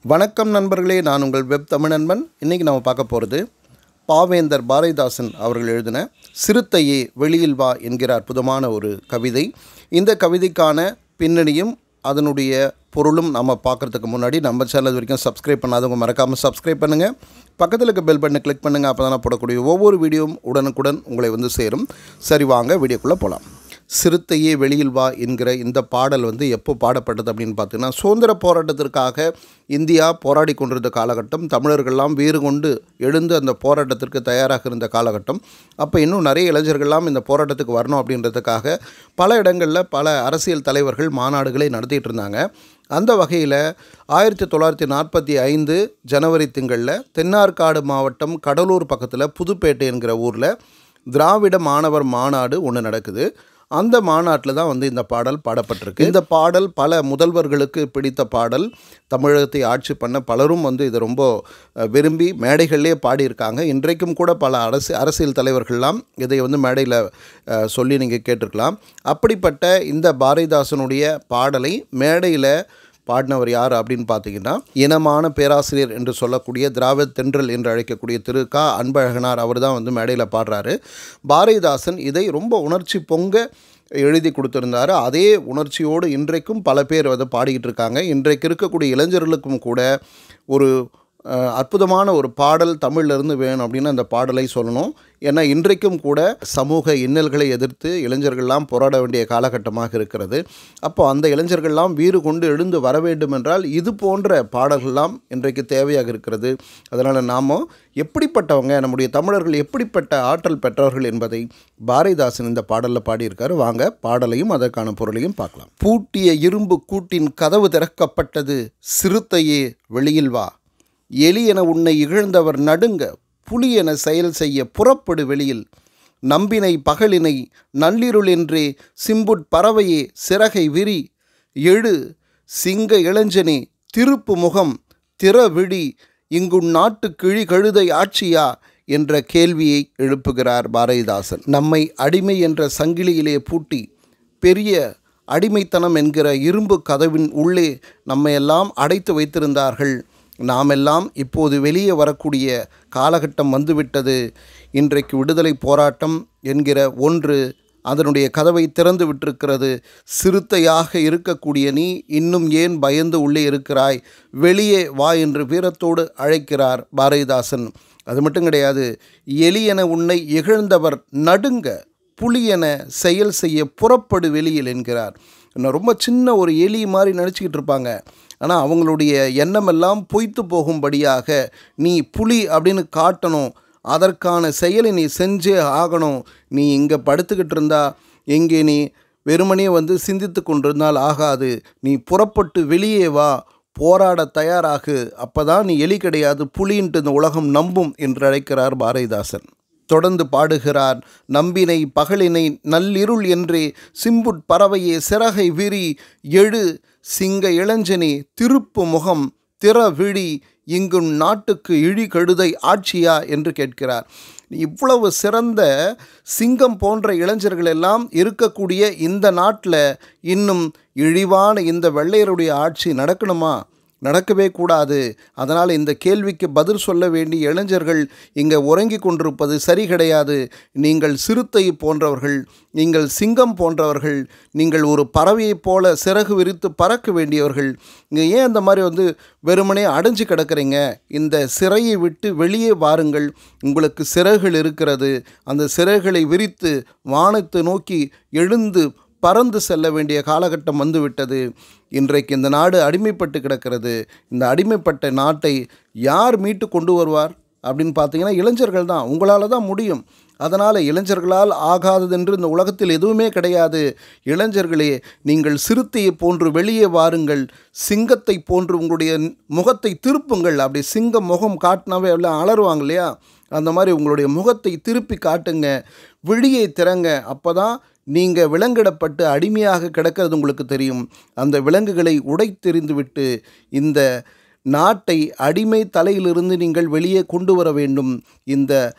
வணக்கம் நண்பர்களே நான் உங்கள் வெப் தமிழ் நண்பன் இன்றைக்கி நம்ம பார்க்க போகிறது பாவேந்தர் பாரதிதாசன் அவர்கள் எழுதின சிறுத்தையே வெளியில் வா என்கிற அற்புதமான ஒரு கவிதை இந்த கவிதைக்கான பின்னணியும் அதனுடைய பொருளும் நம்ம பார்க்குறதுக்கு முன்னாடி நம்ம சேனல் வரைக்கும் சப்ஸ்கிரைப் பண்ணாதவங்க மறக்காமல் சப்ஸ்கிரைப் பண்ணுங்கள் பக்கத்தில் இருக்க பெல் பட்டனை கிளிக் பண்ணுங்கள் அப்போ தான் போடக்கூடிய ஒவ்வொரு வீடியோவும் உடனுக்குடன் உங்களை வந்து சேரும் சரி வாங்க வீடியோக்குள்ளே போகலாம் சிறுத்தையே வெளியில் வா என்கிற இந்த பாடல் வந்து எப்போ பாடப்பட்டது அப்படின்னு பார்த்தீங்கன்னா சுதந்திர போராட்டத்திற்காக இந்தியா போராடி கொண்டிருந்த காலகட்டம் தமிழர்கள்லாம் வீறு கொண்டு எழுந்து அந்த போராட்டத்திற்கு தயாராக இருந்த காலகட்டம் அப்போ இன்னும் நிறைய இளைஞர்கள்லாம் இந்த போராட்டத்துக்கு வரணும் அப்படின்றதுக்காக பல இடங்களில் பல அரசியல் தலைவர்கள் மாநாடுகளை நடத்திட்டு இருந்தாங்க அந்த வகையில் ஆயிரத்தி தொள்ளாயிரத்தி நாற்பத்தி ஐந்து ஜனவரி திங்களில் தென்னார்காடு மாவட்டம் கடலூர் பக்கத்தில் புதுப்பேட்டை என்கிற ஊரில் திராவிட மாணவர் மாநாடு ஒன்று நடக்குது அந்த மாநாட்டில் தான் வந்து இந்த பாடல் பாடப்பட்டிருக்கு இந்த பாடல் பல முதல்வர்களுக்கு பிடித்த பாடல் தமிழகத்தை ஆட்சி பண்ண பலரும் வந்து இதை ரொம்ப அஹ், விரும்பி மேடைகள்லேயே பாடியிருக்காங்க இன்றைக்கும் கூட பல அரசு அரசியல் தலைவர்கள்லாம் இதை வந்து மேடையில் அஹ், சொல்லி நீங்கள் கேட்டிருக்கலாம் அப்படிப்பட்ட இந்த பாரதிதாசனுடைய பாடலை மேடையில் பாடினவர் யார் அப்படின்னு பார்த்தீங்கன்னா இனமான பேராசிரியர் என்று சொல்லக்கூடிய திராவிட தென்றல் என்று அழைக்கக்கூடிய திரு க அன்பழகனார் அவர் தான் வந்து மேடையில் பாடுறாரு பாரதிதாசன் இதை ரொம்ப உணர்ச்சி பொங்க எழுதி கொடுத்துருந்தாரு அதே உணர்ச்சியோடு இன்றைக்கும் பல பேர் அதை பாடிக்கிட்டு இருக்காங்க இன்றைக்கு இருக்கக்கூடிய இளைஞர்களுக்கும் கூட ஒரு அஹ், அற்புதமான ஒரு பாடல் தமிழ்லேருந்து வேணும் அப்படின்னு அந்த பாடலை சொல்லணும் ஏன்னா இன்றைக்கும் கூட சமூக இன்னல்களை எதிர்த்து இளைஞர்கள்லாம் போராட வேண்டிய காலகட்டமாக இருக்கிறது அப்போ அந்த இளைஞர்கள்லாம் வீறு கொண்டு எழுந்து வர வேண்டும் என்றால் இது போன்ற பாடல்கள்லாம் இன்றைக்கு தேவையாக இருக்கிறது அதனால் நாம் எப்படிப்பட்டவங்க நம்முடைய தமிழர்கள் எப்படிப்பட்ட ஆற்றல் பெற்றவர்கள் என்பதை பாரதிதாசன் இந்த பாடலில் பாடியிருக்காரு வாங்க பாடலையும் அதற்கான பொருளையும் பார்க்கலாம் பூட்டிய இரும்பு கூட்டின் கதவு திறக்கப்பட்டது சிறுத்தையே வெளியில் வா எலியென உன்னை இகழ்ந்தவர் நடுங்க புலியென செயல் செய்ய புறப்படு வெளியில் நம்பினை பகலினை நள்ளிருள் என்றே சிம்புட் பறவையே சிறகை விரி எழு சிங்க இளஞ்சனே திருப்பு முகம் திறவிழி இங்குன் நாட்டு கிழி கழுதை ஆட்சியா என்ற கேள்வியை எழுப்புகிறார் பாரதிதாசன் நம்மை அடிமை என்ற சங்கிலியிலே பூட்டி பெரிய அடிமைத்தனம் என்கிற இரும்பு கதவின் உள்ளே நம்மையெல்லாம் அடைத்து வைத்திருந்தார்கள் நாமெல்லாம் இப்போது வெளியே வரக்கூடிய காலகட்டம் வந்துவிட்டது இன்றைக்கு விடுதலை போராட்டம் என்கிற ஒன்று அதனுடைய கதவை திறந்து விட்டிருக்கிறது சிறுத்தையாக இருக்கக்கூடிய நீ இன்னும் ஏன் பயந்து உள்ளே இருக்கிறாய் வெளியே வா என்று வீரத்தோடு அழைக்கிறார் பாரதிதாசன் அது மட்டும் கிடையாது எலியென உன்னை இகழ்ந்தவர் நடுங்க புலியென செயல் செய்ய புறப்படு வெளியில் என்கிறார் இன்னும் ரொம்ப சின்ன ஒரு எலி மாதிரி நினச்சிக்கிட்டு இருப்பாங்க ஆனால் அவங்களுடைய எண்ணமெல்லாம் பொய்த்து போகும்படியாக நீ புலி அப்படின்னு காட்டணும் அதற்கான செயலை நீ செஞ்சே ஆகணும் நீ இங்கே படுத்துக்கிட்டு இருந்தா எங்கே நீ வெறுமனே வந்து சிந்தித்து கொண்டிருந்தால் ஆகாது நீ புறப்பட்டு வெளியே வா போராட தயாராகு அப்பதான் நீ எலி கிடையாது புலின்ட்டு இந்த உலகம் நம்பும் என்று அழைக்கிறார் பாரதிதாசன் தொடர்ந்து பாடுகிறார் நம்பினை பகலினை நள்ளிருள் என்றே சிம்புட் பறவையே சிறகை விரி எழு சிங்க இளஞ்சனே திருப்பு முகம் திற விழி இங்கும் நாட்டுக்கு இழி கழுதை ஆட்சியா என்று கேட்கிறார் இவ்வளவு சிறந்த சிங்கம் போன்ற இளைஞர்கள் எல்லாம் இருக்கக்கூடிய இந்த நாட்டில் இன்னும் இழிவான இந்த வெள்ளையருடைய ஆட்சி நடக்கணுமா நடக்கவே கூடாது அதனால் இந்த கேள்விக்கு பதில் சொல்ல வேண்டிய இளைஞர்கள் இங்கே உறங்கி கொண்டிருப்பது சரி கிடையாது நீங்கள் சிறுத்தை போன்றவர்கள் நீங்கள் சிங்கம் போன்றவர்கள் நீங்கள் ஒரு பறவையைப் போல சிறகு விரித்து பறக்க வேண்டியவர்கள் இங்கே ஏன் அந்த மாதிரி வந்து வெறுமனே அடைஞ்சு கிடக்கிறீங்க இந்த சிறையை விட்டு வெளியே வாருங்கள் உங்களுக்கு சிறகுகள் இருக்கிறது அந்த சிறகுகளை விரித்து வானத்தை நோக்கி எழுந்து பறந்து செல்ல வேண்டிய காலகட்டம் வந்துவிட்டது இன்றைக்கு இந்த நாடு அடிமைப்பட்டு கிடக்கிறது இந்த அடிமைப்பட்ட நாட்டை யார் மீட்டு கொண்டு வருவார் அப்படின்னு பார்த்தீங்கன்னா இளைஞர்கள் தான் உங்களால் தான் முடியும் அதனால் இளைஞர்களால் ஆகாததென்று இந்த உலகத்தில் எதுவுமே கிடையாது இளைஞர்களே நீங்கள் சிறுத்தையை போன்று வெளியே வாருங்கள் சிங்கத்தை போன்று உங்களுடைய முகத்தை திருப்புங்கள் அப்படி சிங்கம் முகம் காட்டினாவே எல்லாம் அலறுவாங்க இல்லையா அந்த மாதிரி உங்களுடைய முகத்தை திருப்பி காட்டுங்க விழியை திறங்க அப்போ தான் நீங்கள் விலங்கிடப்பட்டு அடிமையாக கிடக்கிறது உங்களுக்கு தெரியும் அந்த விலங்குகளை உடைத்தெறிந்து விட்டு இந்த நாட்டை அடிமை தலையிலிருந்து நீங்கள் வெளியே கொண்டு வர வேண்டும் இந்த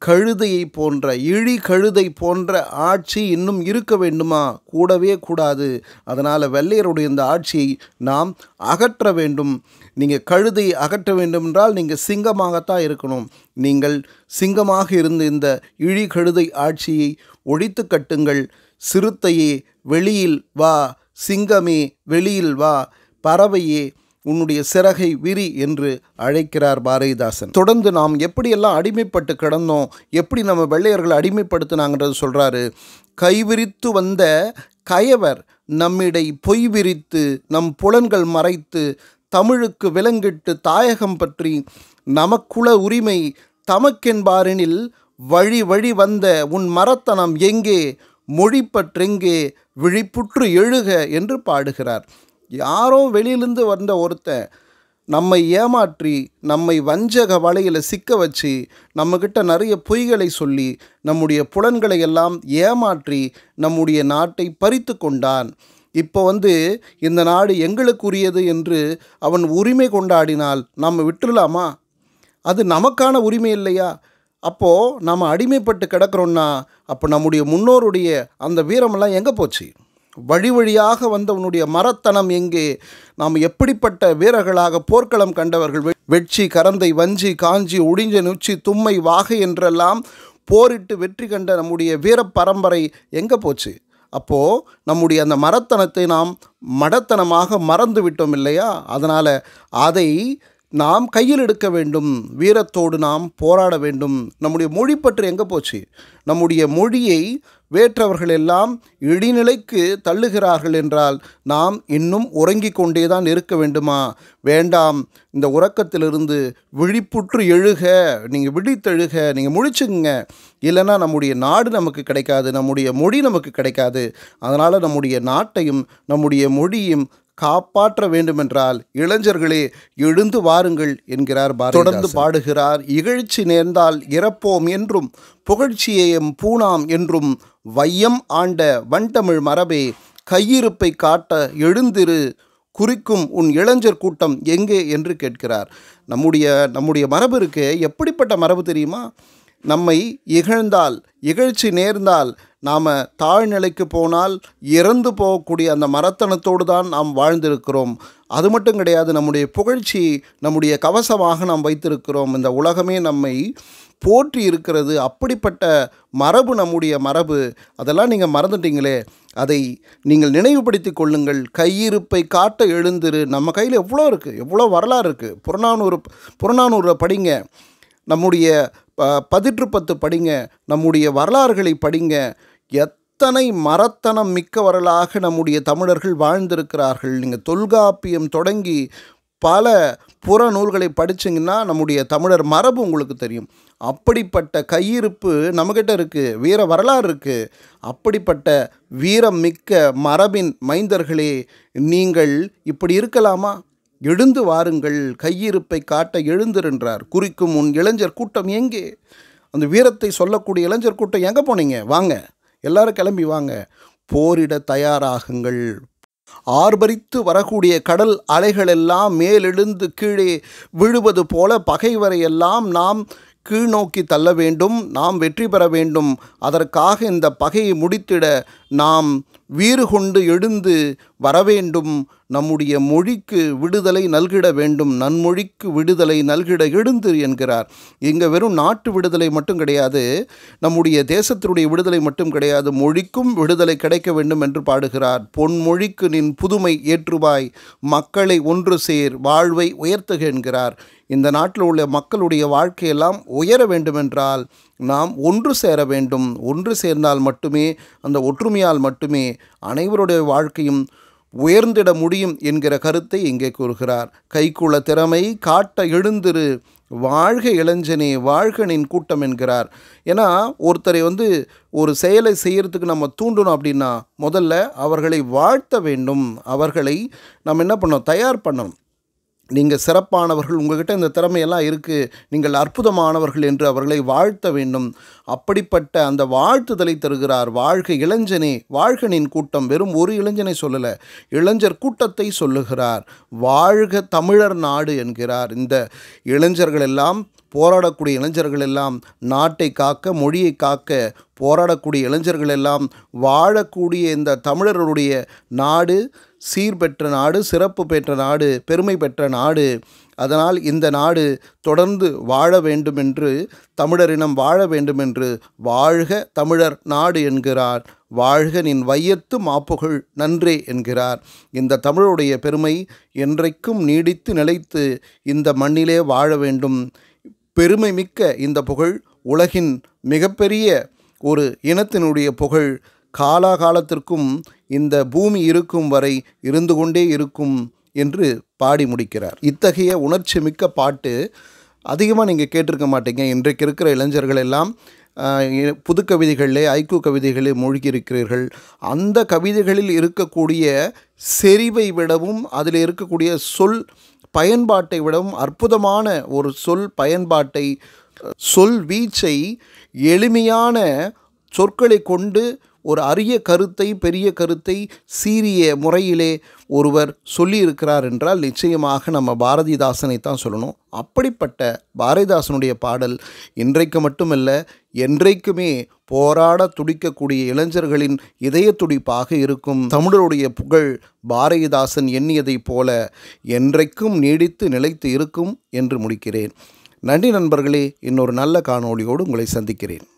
கழுதையை போன்ற இழி கழுதை போன்ற ஆட்சி இன்னும் இருக்க வேண்டுமா கூடவே கூடாது அதனால் வெள்ளையருடைய இந்த ஆட்சியை நாம் அகற்ற வேண்டும் நீங்கள் கழுதையை அகற்ற வேண்டும் என்றால் நீங்கள் சிங்கமாகத்தான் இருக்கணும் நீங்கள் சிங்கமாக இருந்து இந்த இழி கழுதை ஆட்சியை ஒழித்து கட்டுங்கள் சிறுத்தையே வெளியில் வா சிங்கமே வெளியில் வா பறவையே உன்னுடைய சிறகை விரி என்று அழைக்கிறார் பாரதிதாசன் தொடர்ந்து நாம் எப்படியெல்லாம் அடிமைப்பட்டு கிடந்தோம் எப்படி நம்ம வெள்ளையர்களை அடிமைப்படுத்தினாங்கன்றது சொல்கிறாரு கைவிரித்து வந்த கயவர் நம்மிடை பொய் விரித்து நம் புலன்கள் மறைத்து தமிழுக்கு விலங்கிட்டு தாயகம் பற்றி நமக்குள உரிமை தமக்கென்பாரெனில் வழி வழி வந்த உன் மரத்தனம் எங்கே மொழிப்பற்றெங்கே விழிப்புற்று எழுக என்று பாடுகிறார் யாரோ வெளியிலிருந்து வந்த ஒருத்தன் நம்மை ஏமாற்றி நம்மை வஞ்சக வலையில் சிக்க வச்சு நம்மக்கிட்ட நிறைய பொய்களை சொல்லி நம்முடைய புலன்களை எல்லாம் ஏமாற்றி நம்முடைய நாட்டை பறித்து கொண்டான் இப்போ வந்து இந்த நாடு எங்களுக்குரியது என்று அவன் உரிமை கொண்டாடினால் நம்ம விட்டுடலாமா அது நமக்கான உரிமை இல்லையா அப்போது நம்ம அடிமைப்பட்டு கிடக்கிறோன்னா அப்போ நம்முடைய முன்னோருடைய அந்த வீரமெல்லாம் எங்கே போச்சு வழி வழியாக வந்தவனுடைய மரத்தனம் எங்கே நாம் எப்படிப்பட்ட வீரர்களாக போர்க்களம் கண்டவர்கள் வெ- வெட்சி கரந்தை வஞ்சி காஞ்சி உடிஞ்ச நுச்சி தும்மை வாகை என்றெல்லாம் போரிட்டு வெற்றி கண்ட நம்முடைய வீர பரம்பரை எங்கே போச்சு அப்போது நம்முடைய அந்த மரத்தனத்தை நாம் மடத்தனமாக மறந்து விட்டோம் இல்லையா அதனால் அதை நாம் கையில் எடுக்க வேண்டும் வீரத்தோடு நாம் போராட வேண்டும் நம்முடைய மொழி பற்று எங்கே போச்சு நம்முடைய மொழியை வேற்றவர்கள் எல்லாம் இடிநிலைக்கு தள்ளுகிறார்கள் என்றால் நாம் இன்னும் உறங்கிக் கொண்டே தான் இருக்க வேண்டுமா வேண்டாம் இந்த உறக்கத்திலிருந்து விழிப்புற்று எழுக நீங்கள் விழித்தெழுக நீங்கள் முழிச்சுங்க இல்லைன்னா நம்முடைய நாடு நமக்கு கிடைக்காது நம்முடைய மொழி நமக்கு கிடைக்காது அதனால் நம்முடைய நாட்டையும் நம்முடைய மொழியும் காப்பாற்ற வேண்டுமென்றால் இளைஞர்களே எழுந்து வாருங்கள் என்கிறார் பாரதி தொடர்ந்து பாடுகிறார் இகழ்ச்சி நேர்ந்தால் இறப்போம் என்றும் புகழ்ச்சியேயம் பூணாம் என்றும் வையம் ஆண்ட வண்டமிழ் மரபே கையிருப்பை காட்ட எழுந்திரு குறிக்கும் உன் இளைஞர் கூட்டம் எங்கே என்று கேட்கிறார் நம்முடைய நம்முடைய மரபு இருக்கு எப்படிப்பட்ட மரபு தெரியுமா நம்மை இகழ்ந்தால் இகழ்ச்சி நேர்ந்தால் நாம் தாழ்நிலைக்கு போனால் இறந்து போகக்கூடிய அந்த மரத்தனத்தோடு தான் நாம் வாழ்ந்திருக்கிறோம் அது மட்டும் கிடையாது நம்முடைய புகழ்ச்சி நம்முடைய கவசமாக நாம் வைத்திருக்கிறோம் இந்த உலகமே நம்மை போற்றி இருக்கிறது அப்படிப்பட்ட மரபு நம்முடைய மரபு அதெல்லாம் நீங்கள் மறந்துட்டீங்களே அதை நீங்கள் நினைவுபடுத்தி கொள்ளுங்கள் கையிருப்பை காட்ட எழுந்திரு நம்ம கையில் எவ்வளோ இருக்குது எவ்வளோ வரலாறு இருக்குது புறநானூறு புறநானூரை படிங்க நம்முடைய ப பதிற்று பத்து படிங்க நம்முடைய வரலாறுகளை படிங்க எத்தனை மரத்தனம் மிக்கவர்களாக நம்முடைய தமிழர்கள் வாழ்ந்திருக்கிறார்கள் நீங்கள் தொல்காப்பியம் தொடங்கி பல புறநூல்களை படிச்சீங்கன்னா நம்முடைய தமிழர் மரபு உங்களுக்கு தெரியும் அப்படிப்பட்ட கையிருப்பு நம்மக்கிட்ட இருக்குது வீர வரலாறு இருக்குது அப்படிப்பட்ட வீரம் மிக்க மரபின் மைந்தர்களே நீங்கள் இப்படி இருக்கலாமா எழுந்து வாருங்கள் கையிருப்பை காட்ட எழுந்திருன்றார் குறிக்கும் உன் இளைஞர் கூட்டம் எங்கே அந்த வீரத்தை சொல்லக்கூடிய இளைஞர் கூட்டம் எங்கே போனீங்க வாங்க எல்லாரும் கிளம்பி வாங்க போரிட தயாராகுங்கள் ஆர்ப்பரித்து வரக்கூடிய கடல் அலைகளெல்லாம் மேலெழுந்து கீழே விழுவது போல பகைவரையெல்லாம் நாம் கீழ்நோக்கி தள்ள வேண்டும் நாம் வெற்றி பெற வேண்டும் அதற்காக இந்த பகையை முடித்திட நாம் வீறு கொண்டு எழுந்து வரவேண்டும் நம்முடைய மொழிக்கு விடுதலை நல்கிட வேண்டும் நன்மொழிக்கு விடுதலை நல்கிட எழுந்து என்கிறார் இங்கே வெறும் நாட்டு விடுதலை மட்டும் கிடையாது நம்முடைய தேசத்தினுடைய விடுதலை மட்டும் கிடையாது மொழிக்கும் விடுதலை கிடைக்க வேண்டும் என்று பாடுகிறார் பொன்மொழிக்கு நின் புதுமை ஏற்றுவாய் மக்களை ஒன்று சேர் வாழ்வை உயர்த்துக என்கிறார் இந்த நாட்டில் உள்ள மக்களுடைய வாழ்க்கையெல்லாம் உயர வேண்டுமென்றால் நாம் ஒன்று சேர வேண்டும் ஒன்று சேர்ந்தால் மட்டுமே அந்த ஒற்றுமையால் மட்டுமே அனைவருடைய வாழ்க்கையும் உயர்ந்திட முடியும் என்கிற கருத்தை இங்கே கூறுகிறார் கைக்குள்ள திறமை காட்ட எழுந்திரு வாழ்க இளைஞனே வாழ்கனின் கூட்டம் என்கிறார் ஏன்னா ஒருத்தரை வந்து ஒரு செயலை செய்யறதுக்கு நம்ம தூண்டணும் அப்படின்னா முதல்ல அவர்களை வாழ்த்த வேண்டும் அவர்களை நம்ம என்ன பண்ணணும் தயார் பண்ணணும் நீங்கள் சிறப்பானவர்கள் உங்ககிட்ட இந்த திறமையெல்லாம் இருக்குது நீங்கள் அற்புதமானவர்கள் என்று அவர்களை வாழ்த்த வேண்டும் அப்படிப்பட்ட அந்த வாழ்த்துதலை தருகிறார் வாழ்க இளைஞனே வாழ்கனின் கூட்டம் வெறும் ஒரு இளைஞனை சொல்லலை இளைஞர் கூட்டத்தை சொல்லுகிறார் வாழ்க தமிழர் நாடு என்கிறார் இந்த இளைஞர்கள் எல்லாம் போராடக்கூடிய இளைஞர்கள் எல்லாம் நாட்டை காக்க மொழியை காக்க போராடக்கூடிய இளைஞர்கள் எல்லாம் வாழக்கூடிய இந்த தமிழர்களுடைய நாடு சீர் பெற்ற நாடு சிறப்பு பெற்ற நாடு பெருமை பெற்ற நாடு அதனால் இந்த நாடு தொடர்ந்து வாழ வேண்டும் என்று தமிழரினம் வாழ வேண்டும் என்று வாழ்க தமிழர் நாடு என்கிறார் வாழ்க நின் வையத்து மாப்புகழ் நன்றே என்கிறார் இந்த தமிழுடைய பெருமை என்றைக்கும் நீடித்து நிலைத்து இந்த மண்ணிலே வாழ வேண்டும் பெருமை மிக்க இந்த புகழ் உலகின் மிகப்பெரிய ஒரு இனத்தினுடைய புகழ் காலாகாலத்திற்கும் இந்த பூமி இருக்கும் வரை இருந்து கொண்டே இருக்கும் என்று பாடி முடிக்கிறார் இத்தகைய உணர்ச்சி மிக்க பாட்டு அதிகமாக நீங்கள் கேட்டிருக்க மாட்டீங்க இன்றைக்கு இருக்கிற இளைஞர்கள் எல்லாம் ஆஹ், இ- புது கவிதைகளிலே ஐக்கு கவிதைகளில் மூழ்கி இருக்கிறீர்கள் அந்த கவிதைகளில் இருக்கக்கூடிய செறிவை விடவும் அதில் இருக்கக்கூடிய சொல் பயன்பாட்டை விடவும் அற்புதமான ஒரு சொல் பயன்பாட்டை சொல் வீச்சை எளிமையான சொற்களை கொண்டு ஒரு அரிய கருத்தை பெரிய கருத்தை சீரிய முறையிலே ஒருவர் சொல்லியிருக்கிறார் என்றால் நிச்சயமாக நம்ம பாரதிதாசனை தான் சொல்லணும் அப்படிப்பட்ட பாரதிதாசனுடைய பாடல் இன்றைக்கு மட்டுமல்ல என்றைக்குமே போராட துடிக்கக்கூடிய இளைஞர்களின் இதய துடிப்பாக இருக்கும் தமிழருடைய புகழ் பாரதிதாசன் எண்ணியதைப் போல என்றைக்கும் நீடித்து நிலைத்து இருக்கும் என்று முடிக்கிறேன் நன்றி நண்பர்களே இன்னொரு நல்ல காணொளியோடு உங்களை சந்திக்கிறேன்